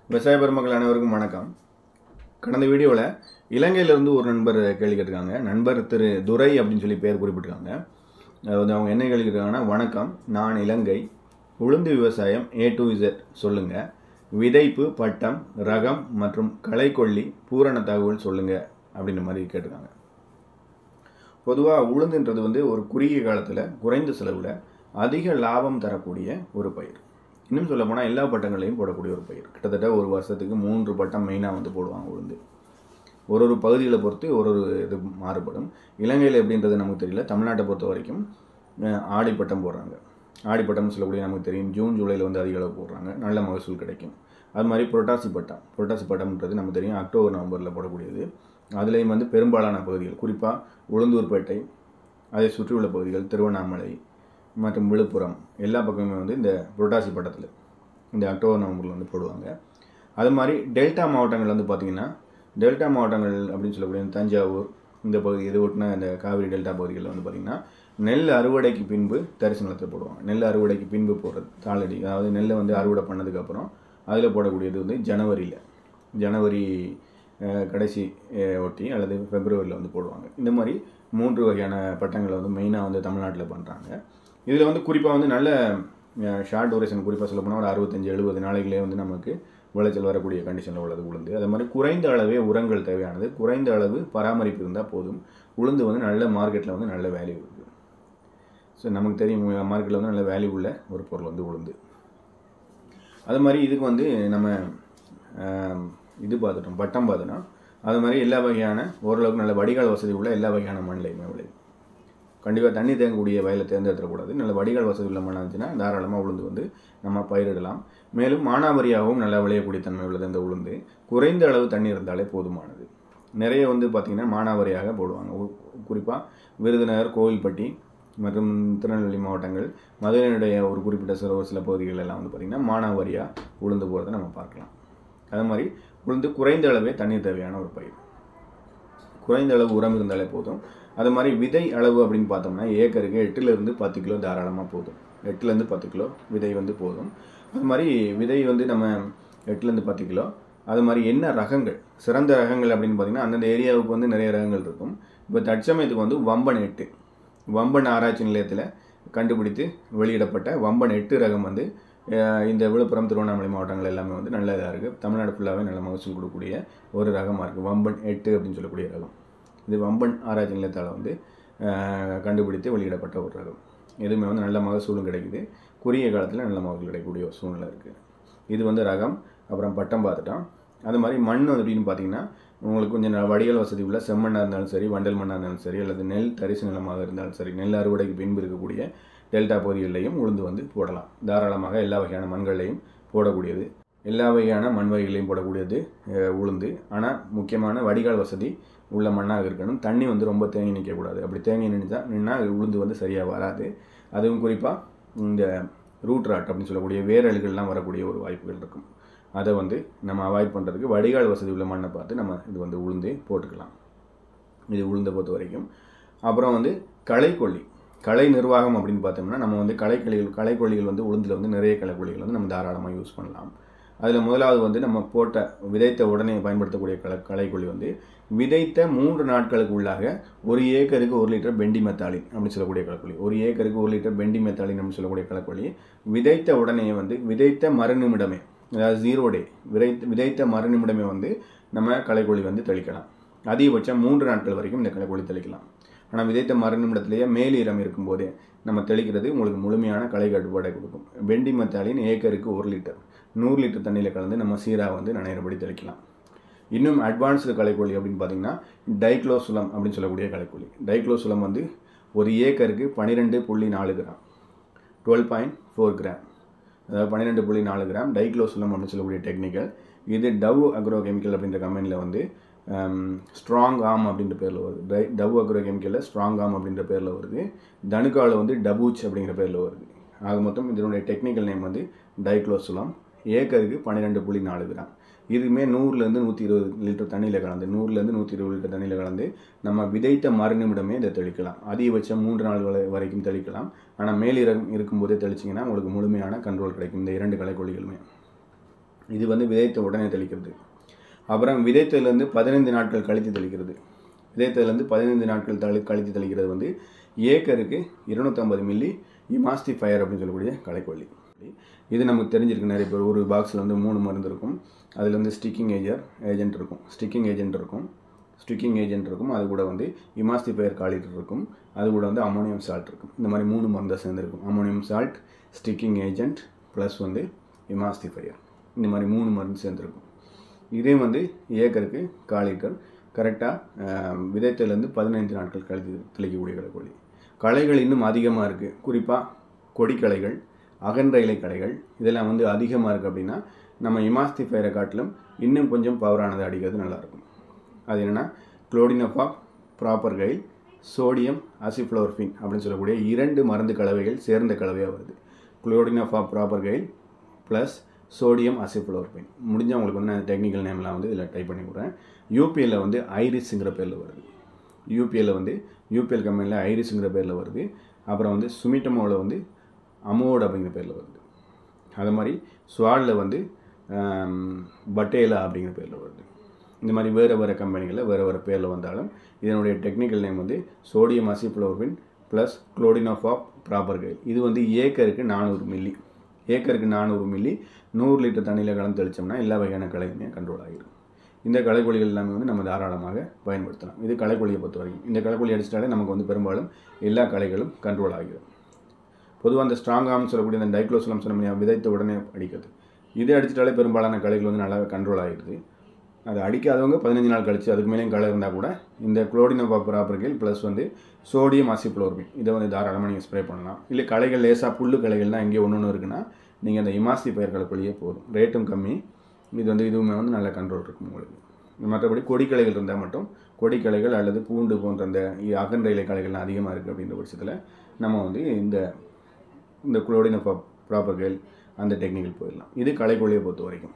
விவசாய பெருமக்கள் அனைவருக்கும் வணக்கம் கடந்த வீடியோவில் இலங்கையிலேருந்து ஒரு நண்பர் கேள்வி கேட்டிருக்காங்க நண்பர் திரு துரை அப்படின்னு சொல்லி பேர் குறிப்பிட்டிருக்காங்க அதாவது அவங்க என்ன கேள்வி கேட்டிருக்காங்கன்னா வணக்கம் நான் இலங்கை உளுந்து விவசாயம் ஏ டு இசட் சொல்லுங்கள் விதைப்பு பட்டம் ரகம் மற்றும் களைக்கொல்லி பூரண தகவல் சொல்லுங்கள் அப்படின்ற மாதிரி கேட்டிருக்காங்க பொதுவாக உளுந்துன்றது வந்து ஒரு குறுகிய காலத்தில் குறைந்த செலவில் அதிக லாபம் தரக்கூடிய ஒரு பயிர் இன்னும் சொல்ல போனால் எல்லா பட்டங்களையும் போடக்கூடிய ஒரு பயிர் கிட்டத்தட்ட ஒரு வருஷத்துக்கு மூன்று பட்டம் மெயினாக வந்து போடுவாங்க உளுந்து ஒரு ஒரு பகுதிகளை பொறுத்து ஒரு ஒரு இது மாறுபடும் இலங்கையில் எப்படின்றது நமக்கு தெரியல தமிழ்நாட்டை பொறுத்த வரைக்கும் அஹ், ஆடிப்பட்டம் போடுறாங்க ஆடிப்பட்டம் சொல்லக்கூடிய நமக்கு தெரியும் ஜூன் ஜூலையில் வந்து அதிக அளவு போடுறாங்க நல்ல மகசூல் கிடைக்கும் அது மாதிரி புரட்டாசி பட்டம் புரட்டாசி பட்டம்ன்றது நமக்கு தெரியும் அக்டோபர் நவம்பரில் போடக்கூடியது அதுலேயும் வந்து பெரும்பாலான பகுதிகள் குறிப்பாக உளுந்தூர்பேட்டை அதை சுற்றியுள்ள பகுதிகள் திருவண்ணாமலை மற்றும் விழுப்புரம் எல்லா பக்கமுமே வந்து இந்த புரட்டாசி பட்டத்தில் இந்த அக்டோபர் நவம்பரில் வந்து போடுவாங்க அது மாதிரி டெல்டா மாவட்டங்கள் வந்து பார்த்திங்கன்னா டெல்டா மாவட்டங்கள் அப்படின்னு சொல்லக்கூடிய இந்த தஞ்சாவூர் இந்த பகுதி இது ஒட்டின இந்த காவிரி டெல்டா பகுதிகளில் வந்து பார்த்திங்கன்னா நெல் அறுவடைக்கு பின்பு தரிசு நிலத்தில் போடுவாங்க நெல் அறுவடைக்கு பின்பு போடுறது தாளடி அதாவது நெல்லை வந்து அறுவடை பண்ணதுக்கப்புறம் அதில் போடக்கூடியது வந்து ஜனவரியில் ஜனவரி அஹ், கடைசி அஹ், ஒட்டி அல்லது பிப்ரவரியில் வந்து போடுவாங்க இந்த மாதிரி மூன்று வகையான பட்டங்களை வந்து மெயினாக வந்து தமிழ்நாட்டில் பண்ணுறாங்க இதில் வந்து குறிப்பாக வந்து நல்ல ஷார்ட் டூரேஷன் குறிப்பாக சொல்ல போனால் ஒரு அறுபத்தஞ்சு எழுபது நாளைகளே வந்து நமக்கு விளைச்சல் வரக்கூடிய கண்டிஷனில் உள்ளது உளுந்து அதே மாதிரி குறைந்த அளவே உரங்கள் தேவையானது குறைந்த அளவு பராமரிப்பு இருந்தால் போதும் உளுந்து வந்து நல்ல மார்க்கெட்டில் வந்து நல்ல வேல்யூ இருக்குது ஸோ நமக்கு தெரியும் மார்க்கெட்டில் வந்து நல்ல வேல்யூ உள்ள ஒரு பொருள் வந்து உளுந்து அது மாதிரி இதுக்கு வந்து நம்ம ஆம், இது பார்த்துட்டோம் பட்டம் பார்த்தோன்னா அது மாதிரி எல்லா வகையான ஓரளவுக்கு நல்ல வடிகால் வசதி உள்ள எல்லா வகையான மண்ணிலையுமே விளையும் கண்டிப்பாக தண்ணி தேங்கக்கூடிய வயலை தேர்ந்தெடுத்துடக்கூடாது நல்ல வடிகால் வசதி உள்ள மண்ணாக இருந்துச்சுன்னா தாராளமாக உளுந்து வந்து நம்ம பயிரிடலாம் மேலும் மானாவரியாகவும் நல்லா விளையக்கூடிய தன்மை உள்ளது இந்த உளுந்து குறைந்த அளவு தண்ணி இருந்தாலே போதுமானது நிறைய வந்து பார்த்திங்கன்னா மானாவரியாக போடுவாங்க குறிப்பாக விருதுநகர் கோவில்பட்டி மற்றும் திருநெல்வேலி மாவட்டங்கள் மதுரையினுடைய ஒரு குறிப்பிட்ட சில ஒரு சில பகுதிகள் எல்லாம் வந்து பார்த்திங்கன்னா மானாவாரியாக உளுந்து போகிறத நம்ம பார்க்கலாம் அது மாதிரி உளுந்து குறைந்த அளவே தண்ணீர் தேவையான ஒரு பயிர் குறைந்த அளவு உரம் இருந்தாலே போதும் அது மாதிரி விதை அளவு அப்படின்னு பார்த்தோம்னா ஏக்கருக்கு எட்டுலேருந்து பத்து கிலோ தாராளமாக போதும் எட்டுலேருந்து பத்து கிலோ விதை வந்து போதும் அது மாதிரி விதை வந்து நம்ம எட்டுலேருந்து பத்து கிலோ அது மாதிரி என்ன ரகங்கள் சிறந்த ரகங்கள் அப்படின்னு பார்த்தீங்கன்னா அந்தந்த ஏரியாவுக்கு வந்து நிறைய ரகங்கள் இருக்கும் இப்போ தற்சமயத்துக்கு வந்து வம்பன் எட்டு வம்பன் ஆராய்ச்சி நிலையத்தில் கண்டுபிடித்து வெளியிடப்பட்ட வம்பன் எட்டு ரகம் வந்து அஹ், இந்த விழுப்புரம் திருவண்ணாமலை மாவட்டங்கள் எல்லாமே வந்து நல்ல இதாக இருக்குது தமிழ்நாடு ஃபுல்லாகவே நல்ல மகசூல் கொடுக்கக்கூடிய ஒரு ரகமாக இருக்குது வம்பன் எட்டு அப்படின்னு சொல்லக்கூடிய ரகம் இது வம்பன் ஆராய்ச்சி நிலையத்தால் வந்து அஹ், கண்டுபிடித்து வெளியிடப்பட்ட ஒரு ரகம் இதுவுமே வந்து நல்ல மகசூலும் கிடைக்குது குறுகிய காலத்தில் நல்ல மகசூல் கிடைக்கக்கூடிய ஒரு சூழ்நிலை இருக்குது இது வந்து ரகம் அப்புறம் பட்டம் பார்த்துட்டோம் அது மாதிரி மண் அப்படின்னு பார்த்தீங்கன்னா உங்களுக்கு கொஞ்சம் ந- வடிகால் வசதி உள்ள செம்மண்ணாக இருந்தாலும் சரி வண்டல் மண்ணாக இருந்தாலும் சரி அல்லது நெல் தரிசு நிலமாக இருந்தாலும் சரி நெல் அறுவடைக்கு பின்பு இருக்கக்கூடிய டெல்டா பகுதிகளிலையும் உளுந்து வந்து போடலாம் தாராளமாக எல்லா வகையான மண்களையும் போடக்கூடியது எல்லா வகையான மண் வகைகளையும் போடக்கூடியது அஹ், உளுந்து ஆனால் முக்கியமான வடிகால் வசதி உள்ள மண்ணாக இருக்கணும் தண்ணி வந்து ரொம்ப தேங்கி நிற்கக்கூடாது அப்படி தேங்கி நின்றா நின்னா உளுந்து வந்து சரியாக வராது அதுவும் குறிப்பாக இந்த ரூட் ராட் அப்படின்னு சொல்லக்கூடிய வேரல்கள்லாம் வரக்கூடிய ஒரு வாய்ப்புகள் இருக்கும் அதை வந்து நம்ம அவாய்ட் பண்ணுறதுக்கு வடிகால் வசதி உள்ள மண்ணை பார்த்து நம்ம இது வந்து உளுந்து போட்டுக்கலாம் இது உளுந்தை பொறுத்த வரைக்கும் அப்புறம் வந்து களைக்கொல்லி கலை நிர்வாகம் அப்படின்னு பார்த்தோம்னா நம்ம வந்து களைக்கொல்லிகள் களைக்கொல்லிகள் வந்து உளுந்தில் வந்து நிறைய களைக்கொல்லிகள் வந்து நம்ம தாராளமாக யூஸ் பண்ணலாம் அதில் முதலாவது வந்து நம்ம போட்ட விதைத்த உடனே பயன்படுத்தக்கூடிய களை களைக்கொல்லி வந்து விதைத்த மூன்று நாட்களுக்கு உள்ளாக ஒரு ஏக்கருக்கு ஒரு லிட்டர் பெண்டி மெத்தாலின் அப்படின்னு சொல்லக்கூடிய களைக்கொல்லி ஒரு ஏக்கருக்கு ஒரு லிட்டர் பெண்டி மெத்தாலின் அப்படின்னு சொல்லக்கூடிய களைக்கொல்லி விதைத்த உடனே வந்து விதைத்த மறுநிமிடமே அதாவது ஜீரோ டே விதைத்த விதைத்த மறுநிமிடமே வந்து நம்ம களைக்கொல்லி வந்து தெளிக்கலாம் அதிகபட்சம் மூன்று நாட்கள் வரைக்கும் இந்த களைக்கொல்லி தெளிக்கலாம் ஆனால் விதைத்த மறுநிமிடத்திலேயே மேலீரம் இருக்கும்போதே நம்ம தெளிக்கிறது உங்களுக்கு முழுமையான களை கட்டுப்பாடை கொடுக்கும் வெண்டி மத்தாலின் ஏக்கருக்கு ஒரு லிட்டர் நூறு லிட்டர் தண்ணியில் கலந்து நம்ம சீராக வந்து நனையிறபடி தெளிக்கலாம் இன்னும் அட்வான்ஸ்டு களைக்கொல்லி அப்படின்னு பார்த்தீங்கன்னா டைக்ளோசுலம் அப்படின்னு சொல்லக்கூடிய களைக்கொல்லி டைக்ளோசுலம் வந்து ஒரு ஏக்கருக்கு பன்னிரெண்டு புள்ளி நாலு gram twelve point four gram அதாவது பன்னிரெண்டு புள்ளி நாலு கிராம் டைக்ளோசுலம் அப்படின்னு சொல்லக்கூடிய டெக்னிக்கல் இது டவ் அக்ரோ கெமிக்கல் அப்படின்ற கம்பெனியில் வந்து ஸ்ட்ராங் ஆம் அப்படின்ற பேரில் வருது டை டவ் அக்ரோ கெமிக்கலில் ஸ்ட்ராங் ஆம் அப்படின்ற பேரில் வருது தனுக்காவில் வந்து டபூச் அப்படிங்கிற பேரில் வருது ஆக மொத்தம் இதனுடைய டெக்னிக்கல் நேம் வந்து டைக்ளோசுலம் ஏக்கருக்கு பன்னிரெண்டு புள்ளி நாலு கிராம் இதுவுமே நூறுலேருந்து நூற்றி இருபது லிட்டர் தண்ணியில் கலந்து நூறுலேருந்து நூற்றி இருபது லிட்டர் தண்ணியில் கலந்து நம்ம விதைத்த மறுநிமிடமே இதை தெளிக்கலாம் அதிகபட்சம் மூன்று நாள் வரை- வரைக்கும் தெளிக்கலாம் ஆனால் மேலிரம் இருக்கும்போதே தெளிச்சிங்கன்னா உங்களுக்கு முழுமையான கண்ட்ரோல் கிடைக்கும் இந்த இரண்டு களைக்கொல்லிகளுமே இது வந்து விதைத்த உடனே தெளிக்கிறது அப்புறம் விதைத்ததுலேருந்து பதினைந்து நாட்கள் கழித்து தெளிக்கிறது விதைத்ததுலேருந்து பதினைந்து நாட்கள் தளி கழித்து தெளிக்கிறது வந்து ஏக்கருக்கு இருநூற்றம்பது மில்லி இமாஸ்தி ஃபயர் அப்படின்னு சொல்லக்கூடிய களைக்கொல்லி இது நமக்கு தெரிஞ்சிருக்கு நிறைய பேர் ஒரு பாக்ஸில் வந்து மூணு மருந்து இருக்கும் அதில் வந்து ஸ்டிக்கிங் ஏஜர் ஏஜென்ட் இருக்கும் ஸ்டிக்கிங் ஏஜென்ட் இருக்கும் ஸ்டிக்கிங் ஏஜென்ட் இருக்கும் அது கூட வந்து இமாஸ்தி ஃபயர் காலிட்டர் இருக்கும் அது கூட வந்து அமோனியம் சால்ட் இருக்கும் இந்த மாதிரி மூணு மருந்தை சேர்ந்துருக்கும் ammonium salt sticking agent plus வந்து இமாஸ்தி ஃபயர் இந்த மாதிரி மூணு மருந்து சேர்ந்துருக்கும் இதே வந்து ஏக்கருக்கு கால் லிட்டர் கரெக்டாக விதைத்தலேருந்து பதினைந்து நாட்கள் கழித்து தெளிக்கக்கூடிய களைக்கொல்லி களைகள் இன்னும் அதிகமாக இருக்குது குறிப்பாக கொடிக்களைகள் அகன்ற இலை களைகள் இதெல்லாம் வந்து அதிகமாக இருக்குது அப்படின்னா நம்ம இமாஸ்தி ஃபயரை காட்டிலும் இன்னும் கொஞ்சம் பவரானது அடிக்கிறது நல்லாயிருக்கும் அது என்னென்னா clodinafop propargyl sodium acifluorfen அப்படின்னு சொல்லக்கூடிய இரண்டு மருந்து கலவைகள் சேர்ந்த கலவையாக வருது clodinafop propargyl plus sodium acifluorfen முடிஞ்ச உங்களுக்கு வந்து நான் டெக்னிக்கல் நேம்லாம் வந்து இதில் டைப் பண்ணி விட்றேன் யூபிஎல்ல வந்து ஐரிஸுங்கிற பேரில் வருது யூபிஎல்ல வந்து யூபிஎல் கம்பெனியில் ஐரிஸுங்கிற பேரில் வருது அப்புறம் வந்து சுமிட்டமோவில் வந்து அமோட் அப்படிங்கிற பேரில் வருது அது மாதிரி ஸ்வாடில் வந்து பட்டேலா அப்படிங்கிற பேரில் வருது இந்த மாதிரி வேறு வேறு கம்பெனிகளில் வேறு வேறு பேரில் வந்தாலும் இதனுடைய டெக்னிக்கல் நேம் வந்து sodium acifluorfen plus clodinafop propargyl இது வந்து ஏக்கருக்கு நானூறு மில்லி ஏக்கருக்கு நானூறு மில்லி நூறு லிட்டர் தண்ணியில் கலந்து தெளித்தோம்னா எல்லா வகையான களையுமே கண்ட்ரோல் ஆகிடும் இந்த களைக்கொல்லிகள் எல்லாமே வந்து நம்ம தாராளமாக பயன்படுத்தலாம் இது களைக்கொல்லியை பொறுத்த வரைக்கும் இந்த களைக்கொல்லி அடிச்சிட்டாலே நமக்கு வந்து பெரும்பாலும் எல்லா களைகளும் கண்ட்ரோல் ஆகிடும் பொதுவாக அந்த ஸ்ட்ராங் ஆம்னு சொல்லக்கூடிய அந்த டைக்ளோசலம் சொன்ன விதைத்த உடனே அடிக்கிறது இது அடிச்சிட்டாலே பெரும்பாலான களைகள் வந்து நல்லாவே கண்ட்ரோல் ஆகிடுது அது அடிக்காதவங்க பதினஞ்சு நாள் கழிச்சு அதுக்கு மேலேயும் களை இருந்தால் கூட இந்த குளோடினோபா ப்ராப்பர்கள் ப்ளஸ் வந்து சோடியம் அசிப்ளோர்பின் இதை வந்து தாராளமாக நீங்கள் ஸ்ப்ரே பண்ணலாம் இல்லை களைகள் லேசாக புல்லு களைகள்லாம் எங்கேயோ ஒன்று ஒன்று இருக்குன்னா நீங்கள் அந்த இமாசி பயிர் களைக்கொல்லியே போதும் ரேட்டும் கம்மி இது வந்து இதுவுமே வந்து நல்ல கண்ட்ரோல் இருக்கும் உங்களுக்கு மற்றபடி கொடிக்களைகள் இருந்தால் மட்டும் கொடிக்களைகள் அல்லது பூண்டு போன்ற அந்த அகன்ற இலை களைகள்லாம் அதிகமாக இருக்குது அப்படின்ற பட்சத்தில் நம்ம வந்து இந்த இந்த குளோடினோபா ப்ராப்பர்கள் அந்த டெக்னிக்கல் போயிடலாம் இது களைக்கொல்லியை பொறுத்த வரைக்கும்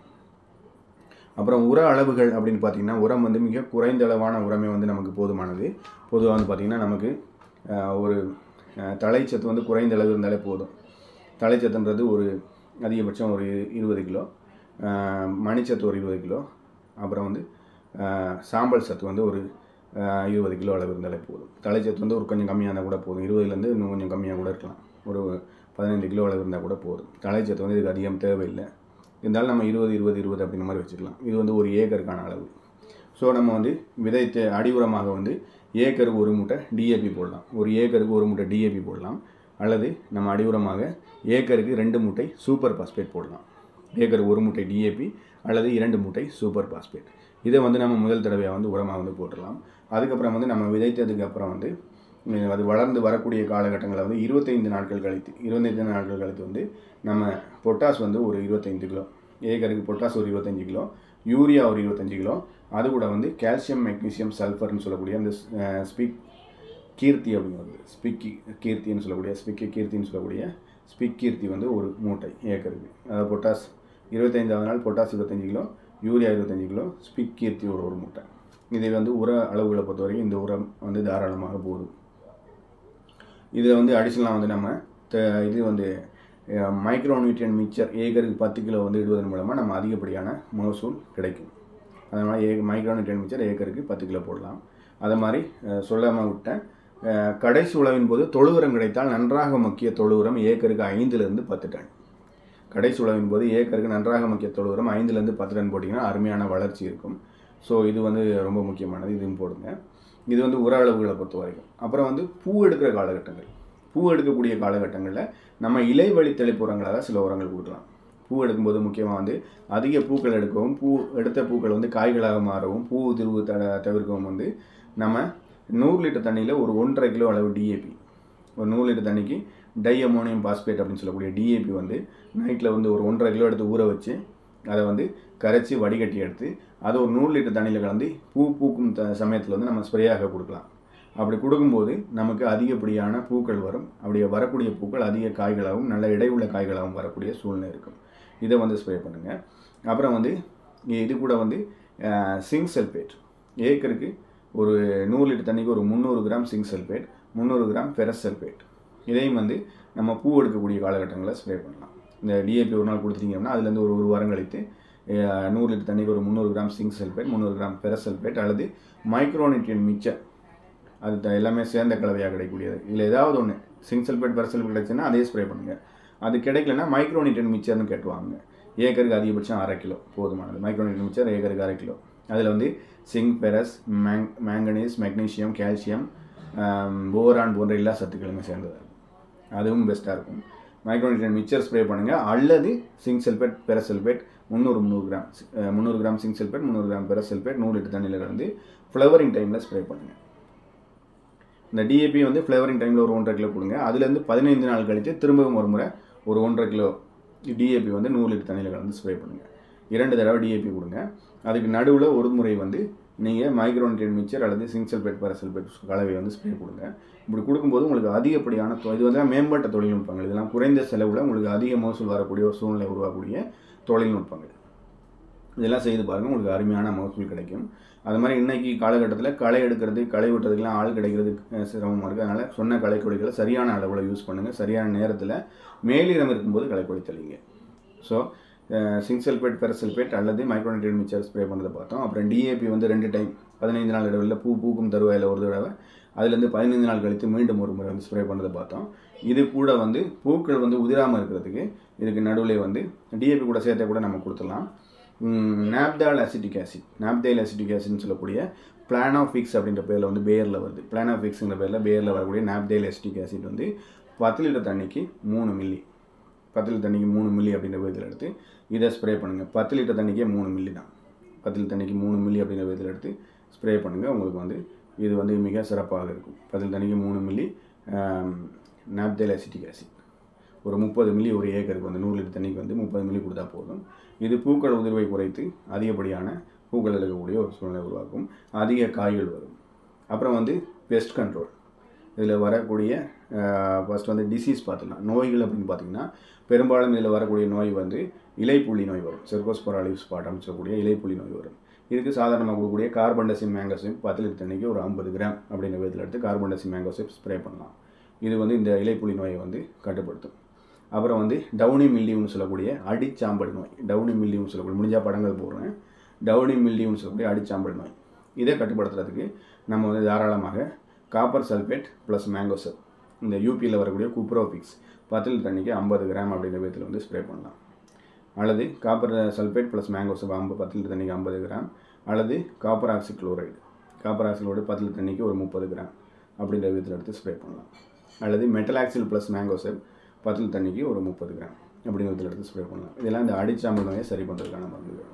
அப்புறம் உர அளவுகள் அப்படின்னு பார்த்தீங்கன்னா உரம் வந்து மிக குறைந்த அளவான உரமே வந்து நமக்கு போதுமானது பொதுவாக வந்து பார்த்திங்கன்னா நமக்கு ஒரு தலைச்சத்து வந்து குறைந்த அளவு இருந்தாலே போதும் தலைச்சத்துன்றது ஒரு அதிகபட்சம் ஒரு இருபது கிலோ மணிச்சத்து ஒரு இருபது கிலோ அப்புறம் வந்து சாம்பல் சத்து வந்து ஒரு இருபது கிலோ அளவு இருந்தாலே போதும் தலைச்சத்து வந்து ஒரு கொஞ்சம் கம்மியாக இருந்தால் கூட போதும் இருபதுலேருந்து இன்னும் கொஞ்சம் கம்மியாக கூட இருக்கலாம் ஒரு பதினைந்து கிலோ அளவு இருந்தால் கூட போதும் தலைச்சத்து வந்து இதுக்கு அதிகம் தேவையில்லை இருந்தாலும் நம்ம இருபது இருபது இருபது அப்படின்ற மாதிரி வச்சுக்கலாம் இது வந்து ஒரு ஏக்கருக்கான அளவு ஸோ நம்ம வந்து விதைத்த அடி உரமாக வந்து ஏக்கருக்கு ஒரு மூட்டை டிஏபி போடலாம் ஒரு ஏக்கருக்கு ஒரு மூட்டை டிஏபி போடலாம் அல்லது நம்ம அடி உரமாக ஏக்கருக்கு ரெண்டு மூட்டை சூப்பர் பாஸ்பேட் போடலாம் ஏக்கருக்கு ஒரு மூட்டை டிஏபி அல்லது இரண்டு மூட்டை சூப்பர் பாஸ்பேட் இதை வந்து நம்ம முதல் தடவையாக வந்து உரமாக வந்து போட்டுடலாம் அதுக்கப்புறம் வந்து நம்ம விதைத்ததுக்கு அப்புறம் வந்து அது வளர்ந்து வரக்கூடிய காலகட்டங்களில் வந்து இருபத்தைந்து நாட்கள் கழித்து இருபத்தைந்து நாட்கள் கழித்து வந்து நம்ம பொட்டாஸ் வந்து ஒரு இருபத்தைந்து கிலோ ஏக்கருக்கு பொட்டாஸ் ஒரு இருபத்தஞ்சி கிலோ யூரியா ஒரு இருபத்தஞ்சி கிலோ அது கூட வந்து கால்சியம் மெக்னீசியம் சல்ஃபர்னு சொல்லக்கூடிய அந்த ஸ்பிக் கீர்த்தி அப்படிங்கிறது ஸ்பிக் கீர்த்தின்னு சொல்லக்கூடிய ஸ்பிக் கீர்த்தின்னு சொல்லக்கூடிய ஸ்பிக் கீர்த்தி வந்து ஒரு மூட்டை ஏக்கருக்கு அதாவது பொட்டாஸ் இருபத்தைந்தாவது நாள் பொட்டாஸ் இருபத்தஞ்சி கிலோ யூரியா இருபத்தஞ்சி கிலோ ஸ்பிக் கீர்த்தி ஒரு ஒரு மூட்டை இதை வந்து உர அளவுகளை பொறுத்த வரைக்கும் இந்த உரம் வந்து தாராளமாக போதும் இதில் வந்து அடிஷனலாக வந்து நம்ம இது வந்து மைக்ரோ நியூட்ரியன் மிக்சர் ஏக்கருக்கு பத்து கிலோ வந்து இடுவதன் மூலமாக நம்ம அதிகப்படியான மகசூல் கிடைக்கும் அதனால் ஏ மைக்ரோ நியூட்ரியன் மிக்சர் ஏக்கருக்கு பத்து கிலோ போடலாம் அதை மாதிரி சொல்லாமல் விட்டேன் கடைசி உழவின் போது தொழு உரம் கிடைத்தால் நன்றாக மக்கிய தொழு உரம் ஏக்கருக்கு ஐந்துலேருந்து பத்து டன் கடைசி உழவின் போது ஏக்கருக்கு நன்றாக மக்கிய தொழு உரம் ஐந்துலேருந்து பத்து டன் போட்டிங்கன்னா அருமையான வளர்ச்சி இருக்கும் ஸோ இது வந்து ரொம்ப முக்கியமானது இதுவும் போடுங்க இது வந்து உர அளவுகளை பொறுத்த வரைக்கும் அப்புறம் வந்து பூ எடுக்கிற காலகட்டங்கள் பூ எடுக்கக்கூடிய காலகட்டங்களில் நம்ம இலை வழி தெளிப்பு உரங்களாக சில உரங்கள் கொடுக்கலாம் பூ எடுக்கும்போது முக்கியமாக வந்து அதிக பூக்கள் எடுக்கவும் பூ எடுத்த பூக்கள் வந்து காய்களாக மாறவும் பூ திருவு த தவிர்க்கவும் வந்து நம்ம நூறு லிட்டர் தண்ணியில் ஒரு ஒன்றரை கிலோ அளவு டிஏபி ஒரு நூறு லிட்டர் தண்ணிக்கு டை அமோனியம் பாஸ்பேட் அப்படின்னு சொல்லக்கூடிய டிஏபி வந்து நைட்டில் வந்து ஒரு ஒன்றரை கிலோ எடுத்து ஊற வச்சு அதை வந்து கரைச்சி வடிகட்டி எடுத்து அதை ஒரு நூறு லிட்டர் தண்ணியில் கலந்து பூ பூக்கும் த சமயத்தில் வந்து நம்ம ஸ்ப்ரேயாக கொடுக்கலாம் அப்படி கொடுக்கும்போது நமக்கு அதிகப்படியான பூக்கள் வரும் அப்படி வரக்கூடிய பூக்கள் அதிக காய்களாகவும் நல்ல இடையுள்ள காய்களாகவும் வரக்கூடிய சூழ்நிலை இருக்கும் இதை வந்து ஸ்ப்ரே பண்ணுங்கள் அப்புறம் வந்து இது கூட வந்து சிங்க் சல்ஃபேட் ஏக்கருக்கு ஒரு நூறு லிட்டர் தண்ணிக்கு ஒரு முந்நூறு கிராம் சிங்க் சல்ஃபேட் முந்நூறு கிராம் ஃபெரஸ் சல்ஃபேட் இதையும் வந்து நம்ம பூ எடுக்கக்கூடிய காலகட்டங்களில் ஸ்ப்ரே பண்ணலாம் இந்த டிஏபி ஒரு நாள் கொடுத்துட்டீங்க அப்படின்னா அதுலேருந்து ஒரு ஒரு வாரம் கழித்து அஹ், நூறு லிட்டர் தண்ணிக்கு ஒரு முந்நூறு கிராம் சிங்க் சல்பேட் முந்நூறு கிராம் பெரசல்பேட் அல்லது மைக்ரோநியூட்ரியன் மிக்சர் அது த- எல்லாமே சேர்ந்த கலவையாக கிடைக்கக்கூடியது இல்லை ஏதாவது ஒன்று சிங்க் சல்பேட் பெரசல்பேட் கிடைச்சுன்னா அதே ஸ்ப்ரே பண்ணுங்கள் அது கிடைக்கலன்னா மைக்ரோநியூட்ரியன் மிக்சர்னு கேட்டுவாங்க ஏக்கருக்கு அதிகபட்சம் அரை கிலோ போதுமானது மைக்ரோநியூட்ரியன் மிக்சர் ஏக்கருக்கு அரை கிலோ அதில் வந்து சிங்க் பெரஸ் மேங் மேங்கனீஸ் மெக்னீசியம் கால்சியம் போரான் போன்ற எல்லா சத்துக்களுமே சேர்ந்தது அதுவும் பெஸ்ட்டாக இருக்கும் மைக்ரோநியூட்ரியன் மிக்சர் ஸ்ப்ரே பண்ணுங்கள் அல்லது சிங்க் சல்பேட் பெரசல்பேட் முந்நூறு முந்நூறு கிராம் அஹ், முந்நூறு கிராம் சிங்க் சல்பேட் முந்நூறு கிராம் பெரசல்பேட் நூறு லிட்டர் தண்ணியில் இருந்து ஃப்ளவரிங் டைமில் ஸ்ப்ரே பண்ணுங்கள் இந்த டிஏபி வந்து ஃப்ளவரிங் டைமில் ஒரு ஒன்றரை கிலோ கொடுங்க அதுலேருந்து பதினைந்து நாள் கழித்து திரும்பவும் ஒரு முறை ஒரு ஒன்றரை கிலோ டிஏபி வந்து நூறு லிட்டர் தண்ணியில் கலந்து ஸ்ப்ரே பண்ணுங்கள் இரண்டு தடவை டிஏபி கொடுங்க அதுக்கு நடுவில் ஒரு முறை வந்து நீங்கள் மைக்ரோனிட்ரியன் மிக்சர் அல்லது சிங்க் சல்பேட் பரசல்பேட் கலவை வந்து ஸ்ப்ரே கொடுங்க இப்படி கொடுக்கும்போது உங்களுக்கு அதிகப்படியான தொ- இது வந்து மேம்பட்ட தொழில்நுட்பங்கள் இதெல்லாம் குறைந்த செலவில் உங்களுக்கு அதிக மகசூல் வரக்கூடிய ஒரு சூழ்நிலை உருவாக்கக்கூடிய தொழில்நுட்பங்கள் இதெல்லாம் செய்து பாருங்கள் உங்களுக்கு அருமையான மகசூல் கிடைக்கும் அது மாதிரி இன்னைக்கு காலகட்டத்தில் களை எடுக்கிறது களை வெட்டுறதுக்கெல்லாம் ஆள் கிடைக்கிறது அஹ், சிரமமாக இருக்குது அதனால் சொன்ன களைக்கொடிகளை சரியான அளவில் யூஸ் பண்ணுங்கள் சரியான நேரத்தில் மேலிடம் இருக்கும்போது களைக்கொடி தெளிங்க ஸோ சிங்க் சல்பேட் பெரசல்பேட் அல்லது மைக்ரோனிட்ரியன் மிக்சர் ஸ்ப்ரே பண்ணுறதை பார்த்தோம் அப்புறம் டிஏபி வந்து ரெண்டு டைம் பதினைந்து நாள் இடைவெளியில் பூ பூக்கும் தருவாயில் ஒரு தடவை அதுலேருந்து பதினைந்து நாள் கழித்து மீண்டும் ஒரு முறை வந்து ஸ்ப்ரே பண்ணுறதை பார்த்தோம் இது கூட வந்து பூக்கள் வந்து உதிராமல் இருக்கிறதுக்கு இதுக்கு நடுவில் வந்து டிஏபி கூட சேர்த்த கூட நம்ம கொடுத்துடலாம் naphthol acetic acid naphthyl acetic ஆசிட்னு சொல்லக்கூடிய பிளானாஃபிக்ஸ் அப்படின்ற பேரில் வந்து பேரில் வருது பிளானாஃபிக்ஸுங்கிற பேரில் பேரில் வரக்கூடிய நாப்தைல் அசிட்டிக் ஆசிட் வந்து பத்து லிட்டர் தண்ணிக்கு மூணு மில்லி பத்து லிட்டர் தண்ணிக்கு மூணு மில்லி அப்படின்ற விதத்தில் எடுத்து இதை ஸ்ப்ரே பண்ணுங்கள் பத்து லிட்டர் தண்ணிக்கே மூணு மில்லி தான் பத்து லிட்டர் தண்ணிக்கு மூணு மில்லி அப்படின்ற விதத்தில் எடுத்து ஸ்ப்ரே பண்ணுங்கள் உங்களுக்கு வந்து இது வந்து மிக சிறப்பாக இருக்கும் பத்து லிட்டர் தண்ணிக்கு மூணு மில்லி நாப்தைல் அசிட்டிக் ஆசிட் ஒரு முப்பது மில்லி ஒரு ஏக்கருக்கு வந்து நூறு லிட்டர் தண்ணிக்கு வந்து முப்பது மில்லி கொடுத்தா போதும் இது பூக்கள் உதிர்வை குறைத்து அதிகப்படியான பூக்கள் இருக்கக்கூடிய ஒரு சூழ்நிலை உருவாக்கும் அதிக காய்கள் வரும் அப்புறம் வந்து பெஸ்ட் கண்ட்ரோல் இதில் வரக்கூடிய ஃபர்ஸ்ட் வந்து டிசீஸ் பார்த்துக்கலாம் நோய்கள் அப்படின்னு பார்த்தீங்கன்னா பெரும்பாலும் இதில் வரக்கூடிய நோய் வந்து இலைப்புள்ளி நோய் வரும் செர்கோஸ்பொராலிவ் ஸ்பாட் அப்படின்னு சொல்லக்கூடிய இலைப்புள்ளி நோய் வரும் இதுக்கு சாதாரணமாக கொடுக்கக்கூடிய கார்பன்டசிம் மேங்கோசிப் பத்து லிட்டர் தண்ணிக்கு ஒரு ஐம்பது கிராம் அப்படின்ற விதத்தில் எடுத்து கார்பன்டசிம் மேங்கோசிப் ஸ்ப்ரே பண்ணலாம் இது வந்து இந்த இலைப்புள்ளி நோயை வந்து கட்டுப்படுத்தும் அப்புறம் வந்து டவுனி மில்லியூன்னு சொல்லக்கூடிய அடிச்சாம்பல் நோய் டவுனி மில்லியூன்னு சொல்லக்கூடிய முடிஞ்சால் படங்கள் போடுறேன் டவுனி மில்லியூன்னு சொல்லக்கூடிய அடிச்சாம்பல் நோய் இதை கட்டுப்படுத்துறதுக்கு நம்ம வந்து தாராளமாக காப்பர் சல்பேட் ப்ளஸ் மேங்கோசப் இந்த யூபியில் வரக்கூடிய குப்ரோபிக்ஸ் பத்து லிட்டர் தண்ணிக்கு ஐம்பது கிராம் அப்படிங்கிற விதத்தில் வந்து ஸ்ப்ரே பண்ணலாம் அல்லது காப்பர் சல்பேட் ப்ளஸ் மேங்கோசப் ஐம்பது பத்து லிட்டர் தண்ணிக்கு ஐம்பது கிராம் அல்லது copper oxychloride copper oxychloride பத்து லிட்டர் தண்ணிக்கு ஒரு முப்பது கிராம் அப்படின்ற விதத்தில் எடுத்து ஸ்ப்ரே பண்ணலாம் அல்லது மெட்டலாக்சில் ப்ளஸ் மேங்கோசப் பத்து லிட்டர் தண்ணிக்கு ஒரு முப்பது கிராம் அப்படிங்கிற விதத்தில் எடுத்து ஸ்ப்ரே பண்ணலாம் இதெல்லாம் இந்த அடிச்சாம்பல் நோயை சரி பண்ணுறதுக்கான மருந்துகள்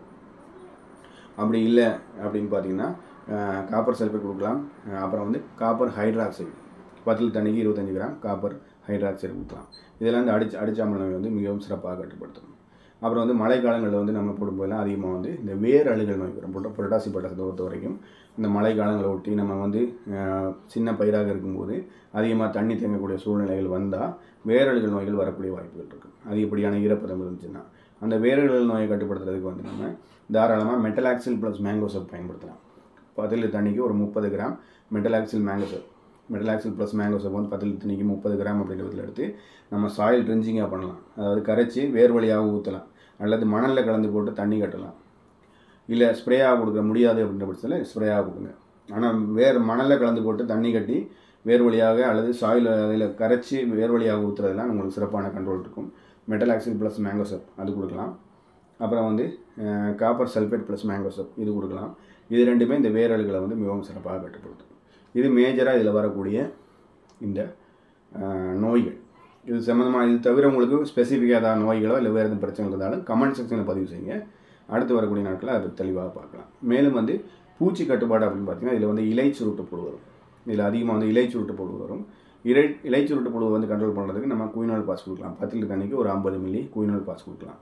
அப்படி இல்லை அப்படின்னு பார்த்தீங்கன்னா காப்பர் சல்ஃபேட் கொடுக்கலாம் அஹ் அப்புறம் வந்து காப்பர் ஹைட்ராக்சைடு பத்தில் தண்ணிக்கு இருபத்தஞ்சு கிராம் காப்பர் ஹைட்ராக்சைடு கொடுக்கலாம் இதெல்லாம் இந்த அடிச்சு அடிச்சாம்பல் நோய் வந்து மிகவும் சிறப்பாக கட்டுப்படுத்தும் அப்புறம் வந்து மழைக்காலங்களில் வந்து நம்ம போடும்போதெல்லாம் அதிகமாக வந்து இந்த வேர் அழுகல் நோய் வரும் புரட்ட- புரட்டாசி பட்டத்தை பொறுத்த வரைக்கும் இந்த மழைக்காலங்களை ஒட்டி நம்ம வந்து அஹ், சின்ன பயிராக இருக்கும்போது அதிகமாக தண்ணி தேங்கக்கூடிய சூழ்நிலைகள் வந்தால் வேரழுகல் நோய்கள் வரக்கூடிய வாய்ப்புகள் இருக்குது அதிகப்படியான ஈரப்பதம் இருந்துச்சுன்னா அந்த வேரழுகல் நோயை கட்டுப்படுத்துறதுக்கு வந்து நம்ம தாராளமாக மெட்டலாக்சில் ப்ளஸ் மேங்கோ சோப் பயன்படுத்தலாம் பத்து லிட்டர் தண்ணிக்கு ஒரு முப்பது gram metalaxyl mancozeb metalaxyl plus mancozeb வந்து பத்து லிட்டர் தண்ணிக்கு முப்பது கிராம் அப்படின்றதுல எடுத்து நம்ம சாயில் ட்ரிஞ்சிங்காக பண்ணலாம் அதாவது கரைச்சி வேர் வழியாக ஊற்றலாம் அல்லது மணலில் கலந்து போட்டு தண்ணி கட்டலாம் இல்லை ஸ்ப்ரேயாக கொடுக்க முடியாது அப்படின்ற பட்சத்தில் ஸ்ப்ரேயாக கொடுங்க ஆனால் வேர் மணலில் கலந்து போட்டு தண்ணி கட்டி வேர் வழியாக அல்லது சாயில் அதில் கரைச்சி வேர் வழியாக ஊற்றுறதுலாம் உங்களுக்கு சிறப்பான கண்ட்ரோல் இருக்கும் metalaxyl plus mancozeb அது கொடுக்கலாம் அப்புறம் வந்து copper sulphate plus mancozeb இது கொடுக்கலாம் இது ரெண்டுமே இந்த வேரல்களை வந்து மிகவும் சிறப்பாக கட்டுப்படுத்தும் இது மேஜராக இதில் வரக்கூடிய இந்த அஹ், நோய்கள் இது சம்மந்தமாக இது தவிர உங்களுக்கு ஸ்பெசிஃபிக்காக ஏதாவது நோய்களோ இல்லை வேறு எதுவும் பிரச்சனை இருந்தாலும் கமெண்ட் செக்ஷனில் பதிவு செய்யுங்க அடுத்து வரக்கூடிய நாட்களில் அது தெளிவாக பார்க்கலாம் மேலும் வந்து பூச்சி கட்டுப்பாடு அப்படின்னு பார்த்தீங்கன்னா இதில் வந்து இலை சுருட்டு புழு வரும் இதில் அதிகமாக வந்து இலை சுருட்டு புழு வரும் இலை இலை சுருட்டு புழு வந்து கண்ட்ரோல் பண்ணுறதுக்கு நம்ம குயினால் பாஸ் கொடுக்கலாம் பத்து லிட்டர் தண்ணிக்கு ஒரு ஐம்பது மில்லி குயினால் பாஸ் கொடுக்கலாம்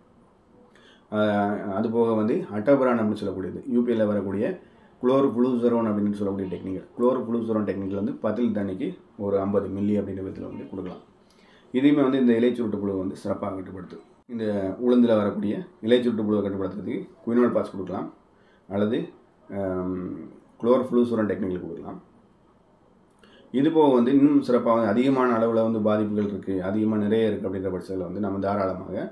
ஆஹ் அது போக வந்து அட்டபரான் அப்படின்னு சொல்லக்கூடியது யூபியில் வரக்கூடிய குளோர் புளூசரோன் அப்படின்னு சொல்லக்கூடிய டெக்னிக்கல் குளோர் புளூசரோன் டெக்னிக்கல் வந்து பத்து லிட்டர் தண்ணிக்கு ஒரு ஐம்பது மில்லி அப்படின்ற விதத்தில் வந்து கொடுக்கலாம் இதையுமே வந்து இந்த இலை சுருட்டு புழு வந்து சிறப்பாக கட்டுப்படுத்தும் இந்த உளுந்தில் வரக்கூடிய இலை சுருட்டு புழுவை கட்டுப்படுத்துறதுக்கு குயினால் பாஸ் கொடுக்கலாம் அல்லது குளோர் ஃப்ளூசுரன் டெக்னிக்கல் கொடுக்கலாம் இது போக வந்து இன்னும் சிறப்பாக வந்து அதிகமான அளவில் வந்து பாதிப்புகள் இருக்குது அதிகமாக நிறைய இருக்குது அப்படின்ற பட்சத்தில் வந்து நம்ம தாராளமாக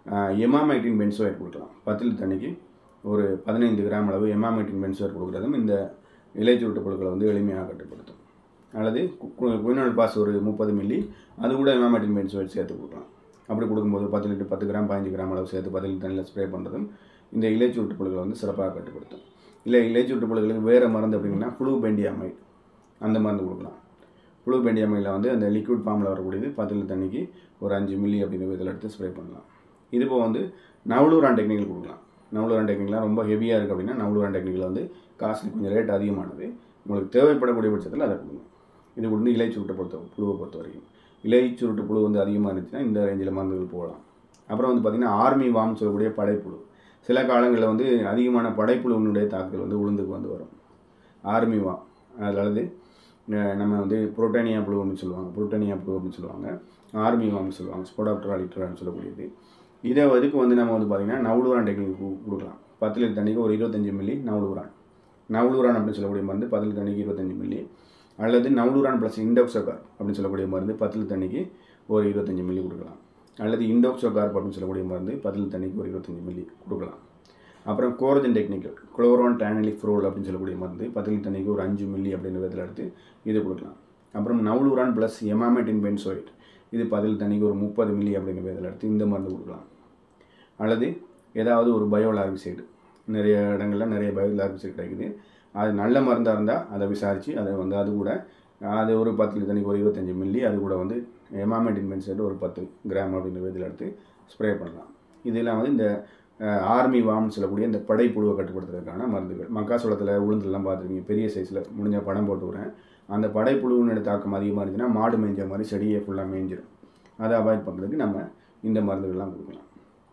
எமாமைட்டின் பென்சோயட் கொடுக்கலாம் பத்து லிட்டர் தண்ணிக்கு ஒரு பதினைந்து கிராம் அளவு எமாமைட்டின் பென்சோயட் கொடுக்குறதும் இந்த இலைச்சுருட்டு புழுக்களை வந்து எளிமையாக கட்டுப்படுத்தும் அல்லது குயினால் பாஸ் ஒரு முப்பது மில்லி அது கூட எமாமைட்டின் பென்சோயட் சேர்த்து கொடுக்கலாம் அப்படி கொடுக்கும்போது பத்து லிட்டர் பத்து கிராம் பதினஞ்சு கிராம் அளவு சேர்த்து பத்து லிட்டர் தண்ணியில் ஸ்ப்ரே பண்ணுறதும் இந்த இலைச்சுருட்டு புழுக்களை வந்து சிறப்பாக கட்டுப்படுத்தும் இல்லை இலைச்சுருட்டு புழுக்களுக்கு வேறு மருந்து அப்படின்னா புழு பெண்டியாமைட் அந்த மருந்து கொடுக்கலாம் புழு பெண்டியாமைடில் வந்து அந்த லிக்விட் ஃபார்மில் வரக்கூடியது பத்து லிட்டர் தண்ணிக்கு ஒரு அஞ்சு மில்லி அப்படிங்கிற விதத்தில் எடுத்து ஸ்ப்ரே பண்ணலாம் இது இப்போ வந்து நவலூரான் டெக்னிக்கல் கொடுக்கலாம் நவலூரான் டெக்னிக்லாம் ரொம்ப ஹெவியாக இருக்குது அப்படின்னா நவலூரான் டெக்னிக்கில் வந்து காஸ்ட்லி கொஞ்சம் ரேட் அதிகமானது உங்களுக்கு தேவைப்படக்கூடிய பட்சத்தில் அதை கொடுங்க இது வந்து இலை சுருட்டை பொறுத்த புழுவை பொறுத்த வரைக்கும் இலை சுருட்டு புழு வந்து அதிகமாக இருந்துச்சுன்னா இந்த ரேஞ்சில் மருந்துகள் போகலாம் அப்புறம் வந்து பார்த்திங்கன்னா ஆர்மி வாம் சொல்லக்கூடிய படைப்புழு சில காலங்களில் வந்து அதிகமான படைப்புழுவினுடைய தாக்குதல் வந்து உளுந்துக்கு வந்து வரும் ஆர்மி வாம் அதாவது நம்ம வந்து புரோட்டேனியா புழு அப்படின்னு சொல்லுவாங்க புரோட்டேனியா புழு அப்படின்னு சொல்லுவாங்க ஆர்மி வாம்னு சொல்லுவாங்க ஸ்போடாப்டரா லிட்டரான்னு சொல்லக்கூடியது இதை அதுக்கு வந்து நம்ம வந்து பார்த்திங்கன்னா நவலூரான் டெக்னிக் கொடுக்கலாம் பத்து லிட்டர் தண்ணிக்கு ஒரு இருபத்தஞ்சி மில்லி நவலூரான் நவலூரான் அப்படின்னு சொல்லக்கூடிய மருந்து பத்து லிட்டர் தண்ணிக்கு இருபத்தஞ்சி மில்லி அல்லது நவலூரான் ப்ளஸ் இண்டோக்சோகார் அப்படின்னு சொல்லக்கூடிய மருந்து பத்து லிட்டர் தண்ணிக்கு ஒரு இருபத்தஞ்சி மில்லி கொடுக்கலாம் அல்லது இண்டோக்சோகார்ப் அப்படின்னு சொல்லக்கூடிய மருந்து பத்து லிட்டர் தண்ணிக்கு ஒரு இருபத்தஞ்சி மில்லி கொடுக்கலாம் அப்புறம் கோரஜன் டெக்னிக்கல் குளோரோன் டேனலிக் ஃப்ரோல் அப்படின்னு சொல்லக்கூடிய மருந்து பத்து லிட்டர் தண்ணிக்கு ஒரு அஞ்சு மில்லி அப்படின்ற விதத்தில் எடுத்து இது கொடுக்கலாம் அப்புறம் நவலூரான் ப்ளஸ் எமாமெட்டின் பென்சோயிட் இது பதில் தண்ணிக்கு ஒரு முப்பது மில்லி அப்படிங்கிற விதத்தில் எடுத்து இந்த மருந்து கொடுக்கலாம் அல்லது ஏதாவது ஒரு பயோலார்பிசைடு நிறைய இடங்களில் நிறைய பயோலார்பிசைடு கிடைக்குது அது நல்ல மருந்தாக இருந்தால் அதை விசாரித்து அதை வந்து அது கூட அது ஒரு பத்து லிட்டர் தண்ணிக்கு ஒரு இருபத்தஞ்சி மில்லி அது கூட வந்து எமாமெட்டின் பென்சைடு ஒரு பத்து கிராம் அப்படிங்கிற விதத்தில் எடுத்து ஸ்ப்ரே பண்ணலாம் இதெல்லாம் வந்து இந்த ஆர்மி வாம்னு சொல்லக்கூடிய இந்த படைப்புழுவை கட்டுப்படுத்துறதுக்கான மருந்துகள் மக்காசோளத்தில் உளுந்துலாம் பார்த்துருக்கீங்க பெரிய சைஸில் முடிஞ்ச படம் போட்டு விட்றேன் அந்த படைப்புழுவினோட தாக்கம் அதிகமாக இருந்துச்சுன்னா மாடு மேய்ஞ்ச மாதிரி செடியை ஃபுல்லாக மேய்ஞ்சிடும் அதை அவாய்ட் பண்ணுறதுக்கு நம்ம இந்த மருந்துகள்லாம் கொடுக்கலாம்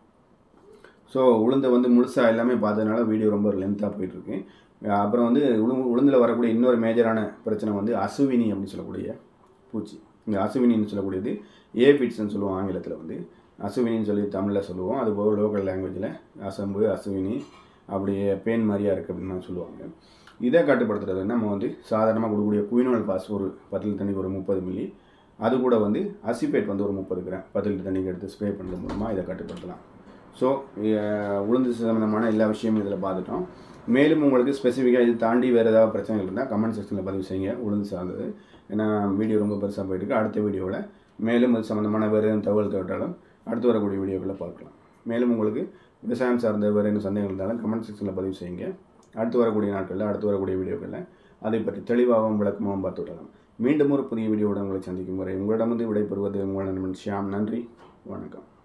ஸோ உளுந்தை வந்து முழுசாக எல்லாமே பார்த்ததுனால வீடியோ ரொம்ப லென்த்தாக போயிட்டுருக்கு அப்புறம் வந்து உளு உளுந்தில் வரக்கூடிய இன்னொரு மேஜரான பிரச்சனை வந்து அசுவினி அப்படின்னு சொல்லக்கூடிய பூச்சி இந்த அசுவினின்னு சொல்லக்கூடியது ஏபிட்ஸ்ன்னு சொல்லுவோம் ஆங்கிலத்தில் வந்து அசுவினின்னு சொல்லி தமிழில் சொல்லுவோம் அது போக லோக்கல் லாங்குவேஜில் அசம்பு அசுவினி அப்படியே பேன் மாதிரியாக இருக்குது அப்படின்னு சொல்லுவாங்க இதை கட்டுப்படுத்துறது நம்ம வந்து சாதாரணமாக கொடுக்கக்கூடிய குயினோல் பாஸ் ஒரு பத்து லிட்டர் தண்ணிக்கு ஒரு முப்பது மில்லி அது கூட வந்து அசிபேட் வந்து ஒரு முப்பது கிராம் பத்து லிட்டர் தண்ணிக்கு எடுத்து ஸ்ப்ரே பண்ணுறது மூலமாக இதை கட்டுப்படுத்தலாம் ஸோ உளுந்து சம்மந்தமான எல்லா விஷயமும் இதில் பார்த்துட்டோம் மேலும் உங்களுக்கு ஸ்பெசிஃபிக்காக இது தாண்டி வேறு ஏதாவது பிரச்சனைகள் இருந்தால் கமெண்ட் செக்ஷனில் பதிவு செய்யுங்க உளுந்து சார்ந்தது ஏன்னா வீடியோ ரொம்ப பெருசாக போயிட்டுருக்கு அடுத்த வீடியோவில் மேலும் இது சம்மந்தமான வேறு எதுவும் தகவல் தேவைட்டாலும் அடுத்து வரக்கூடிய வீடியோக்களை பார்க்கலாம் மேலும் உங்களுக்கு விவசாயம் சார்ந்த வேறு என்ன சந்தேகங்கள் இருந்தாலும் கமெண்ட் செக்ஷனில் பதிவு செய்யுங்க அடுத்து வரக்கூடிய நாட்களில் அடுத்து வரக்கூடிய வீடியோக்களில் அதை பற்றி தெளிவாகவும் விளக்கமாகவும் பார்த்து விடலாம் மீண்டும் ஒரு புதிய வீடியோவுடன் உங்களை சந்திக்கும் வரை உங்களிடமிருந்து விடைபெறுவது உங்கள் நண்பன் ஷியாம் நன்றி வணக்கம்